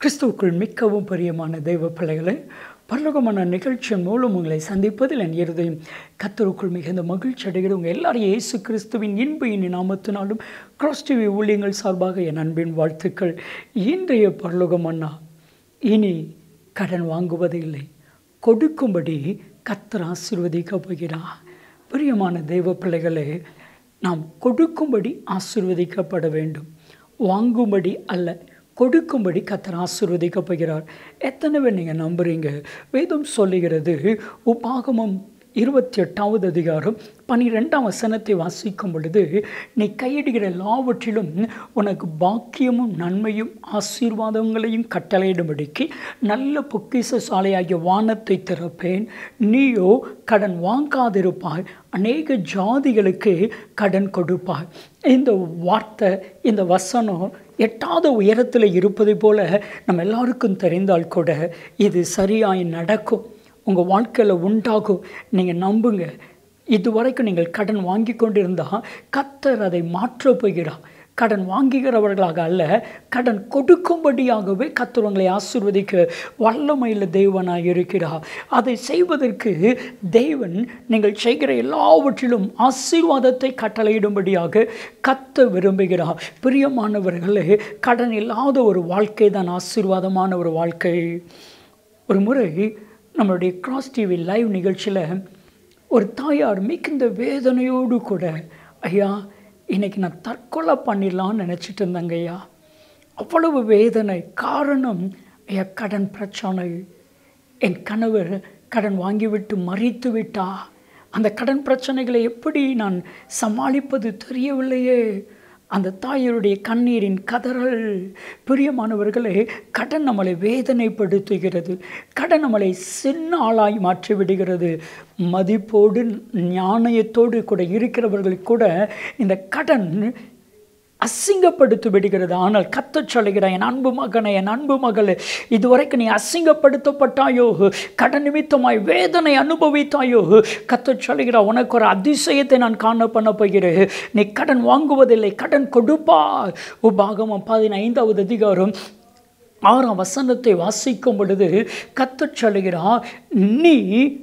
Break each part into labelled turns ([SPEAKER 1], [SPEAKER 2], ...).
[SPEAKER 1] கிறிஸ்துவுக்குள் மிக்கவும் பிரியமான தெய்வ பிள்ளைகளை பரலோகமான நிகழ்ச்சியின் மூலம் உங்களை சந்திப்பதில் என் இருதயம் கத்தருக்குள் மிகுந்த மகிழ்ச்சி அடைகிற உங்கள் எல்லாரையும் இயேசு கிறிஸ்துவின் இன்ப இனி நாமத்தினாலும் கிராஸ் டிவி ஊழியங்கள் சார்பாக என் அன்பின் வாழ்த்துக்கள் இன்றைய பரலோகமன்னா இனி கடன் வாங்குவது இல்லை கொடுக்கும்படி கத்தர் ஆசீர்வதிக்க போகிறார் பிரியமான தெய்வ பிள்ளைகளே நாம் கொடுக்கும்படி ஆசீர்வதிக்கப்பட வேண்டும் வாங்கும்படி அல்ல கொடுக்கும்படி கத்தர் ஆசீர்வதிக்க போகிறார் எத்தனை பேர் நீங்கள் நம்புறீங்க வேதம் சொல்லுகிறது உபாகமம் இருபத்தி எட்டாவது அதிகாரம் பனிரெண்டாம் வசனத்தை வாசிக்கும் பொழுது நீ கையிடுகிற எல்லாவற்றிலும் உனக்கு பாக்கியமும் நன்மையும் ஆசீர்வாதங்களையும் கட்டளையிடும்படிக்கு நல்ல பொக்கிச சாலையாகிய வானத்தை திறப்பேன் நீயோ கடன் வாங்காதிருப்பாய் அநேக ஜாதிகளுக்கு கடன் கொடுப்பாய் இந்த வார்த்தை இந்த வசனம் எட்டாத உயரத்தில் இருப்பதை போல நம்ம எல்லாருக்கும் தெரிந்தால் கூட இது சரியாய் நடக்கும் உங்கள் வாழ்க்கையில் உண்டாகும் நீங்கள் நம்புங்க இதுவரைக்கும் நீங்கள் கடன் வாங்கி கொண்டிருந்தால் கத்தர் அதை மாற்றப் போகிறார் கடன் வாங்குகிறவர்களாக அல்ல கடன் கொடுக்கும்படியாகவே கத்தர் உங்களை ஆசிர்வதிக்க வல்லமையில் தேவனாக இருக்கிறார் அதை செய்வதற்கு தேவன் நீங்கள் செய்கிற எல்லாவற்றிலும் ஆசீர்வாதத்தை கட்டளையிடும்படியாக கத்த விரும்புகிறார் பிரியமானவர்களே கடன் இல்லாத ஒரு வாழ்க்கை தான் ஆசீர்வாதமான ஒரு வாழ்க்கை ஒரு முறை நம்மளுடைய கிராஸ் டிவி லைவ் நிகழ்ச்சியில் ஒரு தாயார் மிகுந்த வேதனையோடு கூட ஐயா இன்னைக்கு நான் தற்கொலை பண்ணிடலான்னு நினச்சிட்டு இருந்தேங்க ஐயா அவ்வளவு வேதனை காரணம் ஐயா கடன் பிரச்சனை என் கணவர் கடன் வாங்கிவிட்டு மறித்து விட்டா அந்த கடன் பிரச்சனைகளை எப்படி நான் சமாளிப்பது தெரியவில்லையே அந்த தாயருடைய கண்ணீரின் கதறல் பிரியமானவர்களே கடன் நம்மளை வேதனைப்படுத்துகிறது கடன் நம்மளை சின்ன ஆளாய் மாற்றி விடுகிறது மதிப்போடு ஞானயத்தோடு கூட இருக்கிறவர்களுக்கு கூட இந்த கடன் அசிங்கப்படுத்தி விடுகிறது ஆனால் கத்த சொல்லுகிற என் அன்பு மகனை என் அன்பு மகள் இதுவரைக்கும் நீ அசிங்கப்படுத்தப்பட்டாயோ கடன் நிமித்தமாய் வேதனை அனுபவித்தாயோ கத்த சொல்லுகிற உனக்கு ஒரு அதிசயத்தை நான் காண பண்ண போகிறேன் நீ கடன் வாங்குவதில்லை கடன் கொடுப்பா உபாகமம் பதினைந்தாவது அதிகாரம் ஆறாம் வசனத்தை வாசிக்கும் பொழுது கத்த சொல்லுகிறார் நீ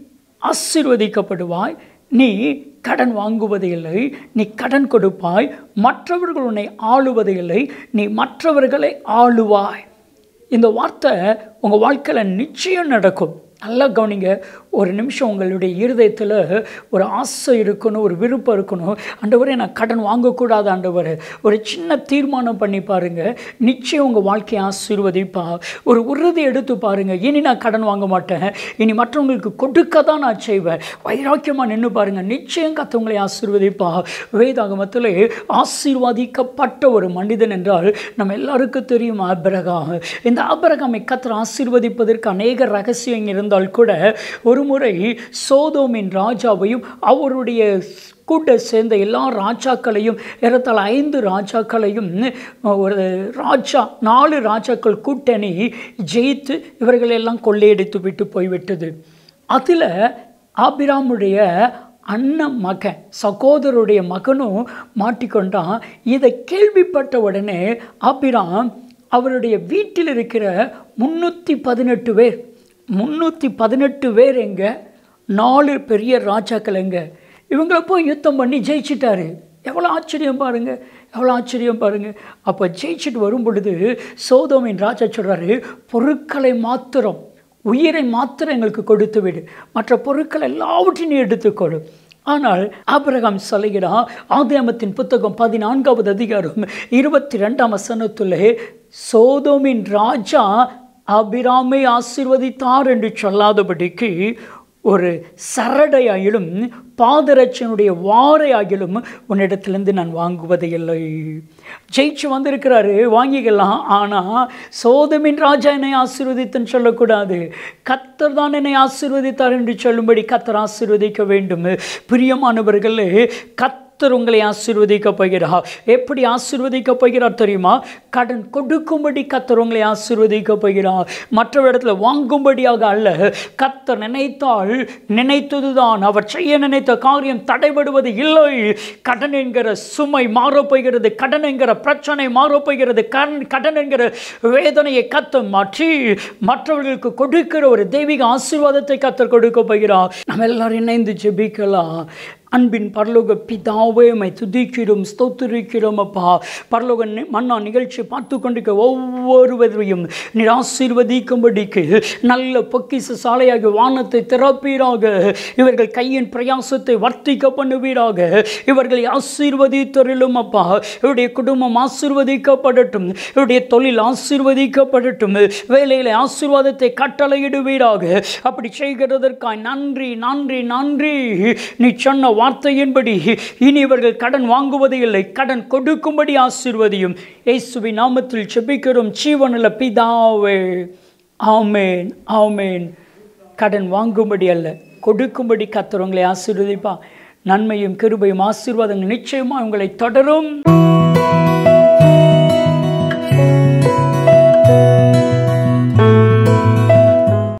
[SPEAKER 1] ஆசீர்வதிக்கப்படுவாய் நீ கடன் வாங்குவது இல்லை நீ கடன் கொடுப்பாய் மற்றவர்கள் உன்னை ஆளுவது இல்லை நீ மற்றவர்களை ஆளுவாய் இந்த வார்த்தை உங்கள் வாழ்க்கையில் நிச்சயம் நடக்கும் நல்லா கவனிங்க ஒரு நிமிஷம் உங்களுடைய இருதயத்தில் ஒரு ஆசை இருக்கணும் ஒரு விருப்பம் இருக்கணும் ஆண்டவரே நான் கடன் வாங்கக்கூடாது ஆண்டவர் ஒரு சின்ன தீர்மானம் பண்ணி பாருங்கள் நிச்சயம் உங்கள் வாழ்க்கையை ஆசீர்வதிப்பா ஒரு உறுதி எடுத்து பாருங்கள் இனி நான் கடன் வாங்க மாட்டேன் இனி மற்றவங்களுக்கு கொடுக்க தான் நான் செய்வேன் வைராக்கியமாக நின்று பாருங்கள் நிச்சயம் கத்தவங்களை ஆசீர்வதிப்பா வேதாகமத்தில் ஆசீர்வதிக்கப்பட்ட ஒரு மனிதன் என்றால் நம்ம எல்லாருக்கும் தெரியும் ஆபரகாம் இந்த ஆபரகாமை கத்தர் ஆசீர்வதிப்பதற்கு அநேக ரகசியம் இருந்தால் கூட ஒரு முறை சோதோமின் ராஜாவையும் அவருடைய கூட சேர்ந்த எல்லா ராஜாக்களையும் ஏறத்தாழ ஐந்து ராஜாக்களையும் ஒரு ராஜா நாலு ராஜாக்கள் கூட்டணி ஜெயித்து இவர்களெல்லாம் கொள்ளையடித்து விட்டு போய்விட்டது அதில் ஆபிராமுடைய அண்ணன் மகன் சகோதரருடைய மகனும் மாட்டிக்கொண்டான் இதை கேள்விப்பட்ட உடனே ஆபிராம் அவருடைய வீட்டில் இருக்கிற முன்னூற்றி பதினெட்டு பேர் முந்நூற்றி பதினெட்டு பேர் எங்க நாலு பெரிய ராஜாக்கள் எங்க இவங்களை போய் யுத்தம் பண்ணி ஜெயிச்சிட்டாரு எவ்வளோ ஆச்சரியம் பாருங்கள் எவ்வளோ ஆச்சரியம் பாருங்கள் அப்போ ஜெயிச்சுட்டு வரும் பொழுது சோதோமின் ராஜா சொல்கிறாரு பொருட்களை மாத்திரம் உயிரை மாத்திரம் எங்களுக்கு கொடுத்து விடு மற்ற பொருட்கள் எல்லாவற்றையும் நீ எடுத்துக்கொடு ஆனால் ஆபிரகாம் சொல்லுகிறான் ஆதியாமத்தின் புத்தகம் பதினான்காவது அதிகாரம் இருபத்தி ரெண்டாம் வசனத்திலே சோதோமின் ராஜா அபிராமை ஆசிர்வதித்தார் என்று சொல்லாதபடிக்கு ஒரு சரடையாயிலும் பாதரட்சனுடைய வாரையாகிலும் உன்னிடத்திலிருந்து நான் வாங்குவதை இல்லை ஜெயிச்சு வந்திருக்கிறாரு வாங்கிக்கலாம் ஆனால் சோதமின் ராஜா என்னை ஆசீர்வதித்தன்னு சொல்லக்கூடாது கத்தர் தான் என்னை ஆசீர்வதித்தார் என்று சொல்லும்படி கத்தர் ஆசீர்வதிக்க வேண்டும் பிரியமானவர்களே கத் கத்தர் உங்களை ஆசீர்வதிக்க போகிறார் எப்படி ஆசீர்வதிக்க போகிறார் தெரியுமா கடன் கொடுக்கும்படி கத்தர் உங்களை ஆசீர்வதிக்க போகிறார் மற்ற இடத்துல வாங்கும்படியாக அல்ல கத்தர் நினைத்தால் நினைத்ததுதான் அவர் செய்ய நினைத்த காரியம் தடைபடுவது இல்லை கடன் என்கிற சுமை மாறப்போகிறது கடன் என்கிற பிரச்சனை மாறப்போகிறது கடன் கடன் என்கிற வேதனையை கத்த மாற்றி மற்றவர்களுக்கு கொடுக்கிற ஒரு தெய்வீக ஆசீர்வாதத்தை கத்தர் கொடுக்க போகிறார் நம்ம எல்லாரும் இணைந்து ஜெபிக்கலாம் அன்பின் பரலோக பிதாவே மை துதிக்கிறோம் ஸ்தோத்திரிக்கிறோம் அப்பா பரலோக நி- மன்னா நிகழ்ச்சி பார்த்து கொண்டிருக்க ஒவ்வொருவரையும் நீர் ஆசீர்வதிக்கும்படிக்கு நல்ல பொக்கிச சாலையாகி வானத்தை திறப்பீராக இவர்கள் கையின் பிரயாசத்தை வர்த்திக்க பண்ணுவீராக இவர்களை ஆசீர்வதித்தருளும் அப்பா இவருடைய குடும்பம் ஆசீர்வதிக்கப்படட்டும் இவருடைய தொழில் ஆசீர்வதிக்கப்படட்டும் வேலையில ஆசீர்வாதத்தை கட்டளையிடுவீராக அப்படி செய்கிறதற்காய் நன்றி நன்றி நன்றி நீ சொன்ன வார்த்தையின்படி இனி இவர்கள் கடன் வாங்குவது இல்லை கடன் கொடுக்கும்படி ஆசீர்வதியும் இயேசுவின் நாமத்தில் செபிக்கிறோம் ஜீவனுள்ள பிதாவே ஆமேன் ஆமேன் கடன் வாங்கும்படி அல்ல கொடுக்கும்படி கத்தர் உங்களை ஆசீர்வதிப்பா நன்மையும் கிருபையும் ஆசீர்வாதங்கள் நிச்சயமாக உங்களை தொடரும்